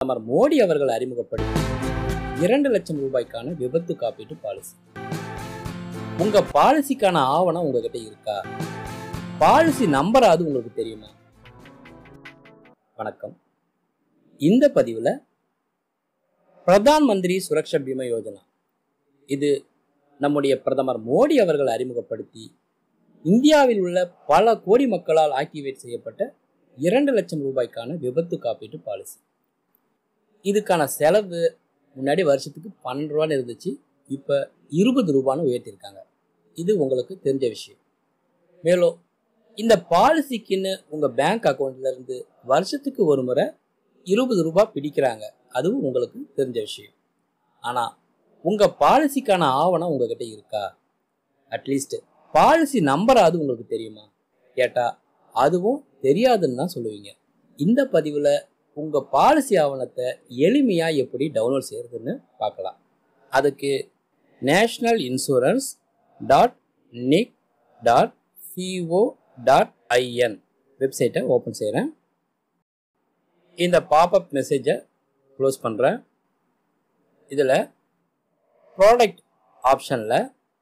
பிரதமர் மோடி அவர்கள் அறிமுகப்படுத்தி இரண்டு லட்சம் ரூபாய்க்கான விபத்து காப்பீட்டு பாலிசி உங்க பாலிசிக்கான ஆவணம் உங்ககிட்ட இருக்கா பாலிசி நம்பராது உங்களுக்கு தெரியுமா வணக்கம் இந்த பதிவில் பிரதான் மந்திரி சுரக்ஷா பீமா யோஜனா இது நம்முடைய பிரதமர் மோடி அவர்கள் அறிமுகப்படுத்தி இந்தியாவில் உள்ள பல கோடி மக்களால் ஆக்டிவேட் செய்யப்பட்ட இரண்டு லட்சம் ரூபாய்க்கான விபத்து காப்பீட்டு பாலிசி இதுக்கான செலவு முன்னாடி வருஷத்துக்கு பன்னெண்டு ரூபான்னு இருந்துச்சு இப்போ இருபது ரூபான்னு உயர்த்தியிருக்காங்க இது உங்களுக்கு தெரிஞ்ச விஷயம் மேலும் இந்த பாலிசிக்குன்னு உங்கள் பேங்க் அக்கௌண்ட்ல இருந்து வருஷத்துக்கு ஒரு முறை இருபது ரூபாய் பிடிக்கிறாங்க அதுவும் உங்களுக்கு தெரிஞ்ச விஷயம் ஆனால் உங்கள் பாலிசிக்கான ஆவணம் உங்ககிட்ட இருக்கா அட்லீஸ்ட் பாலிசி நம்பராது உங்களுக்கு தெரியுமா கேட்டால் அதுவும் தெரியாதுன்னு தான் சொல்லுவீங்க இந்த பதிவில் உங்கள் பாலிசி ஆவணத்தை எளிமையாக எப்படி டவுன்லோட் செய்கிறதுன்னு பார்க்கலாம் அதுக்கு national insurance dot nic dot co dot in வெப்சைட்டை ஓப்பன் செய்கிறேன் இந்த பாப்அப் மெசேஜை க்ளோஸ் பண்ணுறேன் இதில் ப்ராடக்ட் ஆப்ஷனில்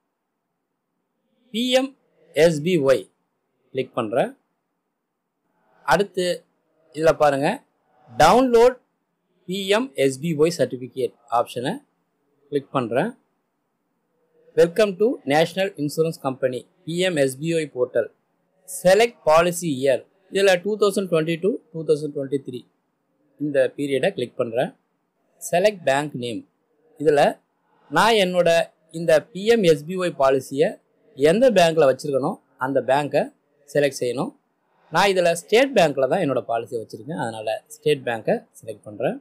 பிஎம்எஸ்பிஒய் கிளிக் பண்ணுறேன் அடுத்து இதில் பாருங்கள் டவுன்லோட் பிஎம்எஸ்பிஒய் சர்டிஃபிகேட் ஆப்ஷனை கிளிக் பண்ணுறேன் welcome to national insurance company PMSBY portal select policy year இதில் two thousand twenty two two thousand twenty three இந்த பீரியடை கிளிக் பண்ணுறேன் செலக்ட் பேங்க் நேம் இதில் நான் என்னோட இந்த பிஎம்எஸ்பிஒய் பாலிசியை எந்த பேங்க்கில் வச்சுருக்கனோ அந்த பேங்க்கை செலக்ட் செய்யணும் நான் இதில் ஸ்டேட் பேங்க்கில் தான் என்னோடய பாலிசியை வச்சுருக்கேன் அதனால் ஸ்டேட் பேங்க்கை செலக்ட் பண்ணுறேன்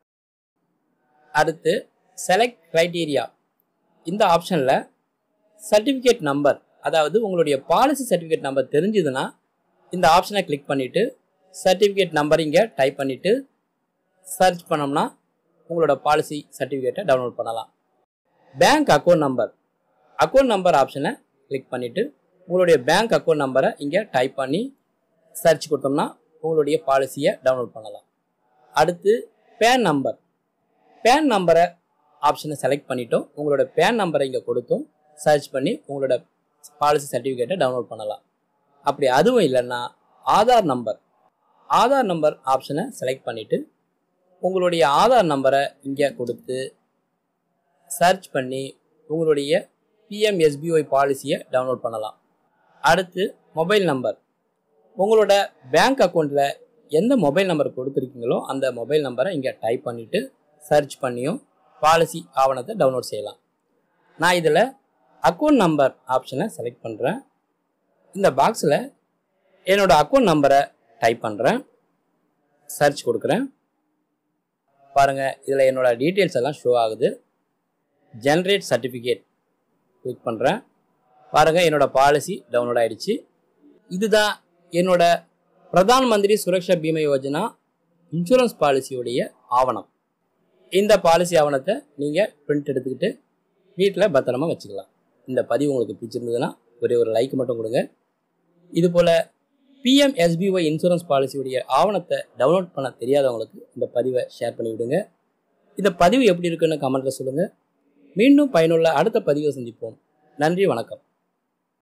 அடுத்து செலக்ட் க்ரைட்டீரியா இந்த ஆப்ஷனில் சர்டிஃபிகேட் நம்பர் அதாவது உங்களுடைய பாலிசி சர்டிஃபிகேட் நம்பர் தெரிஞ்சுதுன்னா இந்த ஆப்ஷனை கிளிக் பண்ணிவிட்டு சர்டிஃபிகேட் நம்பர் இங்கே டைப் பண்ணிவிட்டு சர்ச் பண்ணோம்னா உங்களோட பாலிசி சர்டிஃபிகேட்டை டவுன்லோட் பண்ணலாம் bank account number account number ஆப்ஷனை கிளிக் பண்ணிவிட்டு உங்களுடைய பேங்க் அக்கௌண்ட் நம்பரை இங்கே டைப் பண்ணி சர்ச் கொடுத்தோம்னா உங்களுடைய பாலிசியை டவுன்லோட் பண்ணலாம் அடுத்து பேன் நம்பர் பேன் நம்பரை ஆப்ஷனை செலக்ட் பண்ணிட்டோம் உங்களோட பேன் நம்பரை இங்கே கொடுத்தோம் சர்ச் பண்ணி உங்களோட பாலிசி சர்டிஃபிகேட்டை டவுன்லோட் பண்ணலாம் அப்படி அதுவும் இல்லைன்னா ஆதார் நம்பர் ஆதார் நம்பர் ஆப்ஷனை செலக்ட் பண்ணிவிட்டு உங்களுடைய ஆதார் நம்பரை இங்கே கொடுத்து சர்ச் பண்ணி உங்களுடைய பிஎம்எஸ்பிஒய் பாலிசியை டவுன்லோட் பண்ணலாம் அடுத்து மொபைல் நம்பர் உங்களோட பேங்க் அக்கௌண்ட்டில் எந்த மொபைல் நம்பர் கொடுத்துருக்கீங்களோ அந்த மொபைல் நம்பரை இங்கே டைப் பண்ணிவிட்டு சர்ச் பண்ணியும் பாலிசி ஆவணத்தை டவுன்லோட் செய்யலாம் நான் இதில் அக்கௌண்ட் நம்பர் ஆப்ஷனை செலக்ட் பண்ணுறேன் இந்த பாக்ஸில் என்னோடய அக்கௌண்ட் நம்பரை டைப் பண்ணுறேன் சர்ச் கொடுக்குறேன் பாருங்கள் இதில் என்னோடய டீட்டெயில்ஸ் எல்லாம் ஷோ ஆகுது ஜென்ரேட் சர்டிஃபிகேட் கிளிக் பண்ணுறேன் பாருங்கள் என்னோடய பாலிசி டவுன்லோட் ஆகிடுச்சு இதுதான் என்னோட பிரதான் மந்திரி சுரக்ஷா பீமா யோஜனா இன்சூரன்ஸ் பாலிசியுடைய ஆவணம் இந்த பாலிசி ஆவணத்தை நீங்கள் பிரிண்ட் எடுத்துக்கிட்டு வீட்டில் பத்திரமா வச்சுக்கலாம் இந்த பதிவு உங்களுக்கு பிடிச்சிருந்ததுன்னா ஒரே ஒரு லைக் மட்டும் கொடுங்க இது போல் பிஎம்எஸ்பிஒய் இன்சூரன்ஸ் பாலிசியுடைய ஆவணத்தை டவுன்லோட் பண்ண தெரியாதவங்களுக்கு இந்த பதிவை ஷேர் பண்ணி விடுங்க இந்த பதிவு எப்படி இருக்குன்னு கமெண்ட்டில் சொல்லுங்கள் மீண்டும் பயனுள்ள அடுத்த பதிவை சந்திப்போம் நன்றி வணக்கம்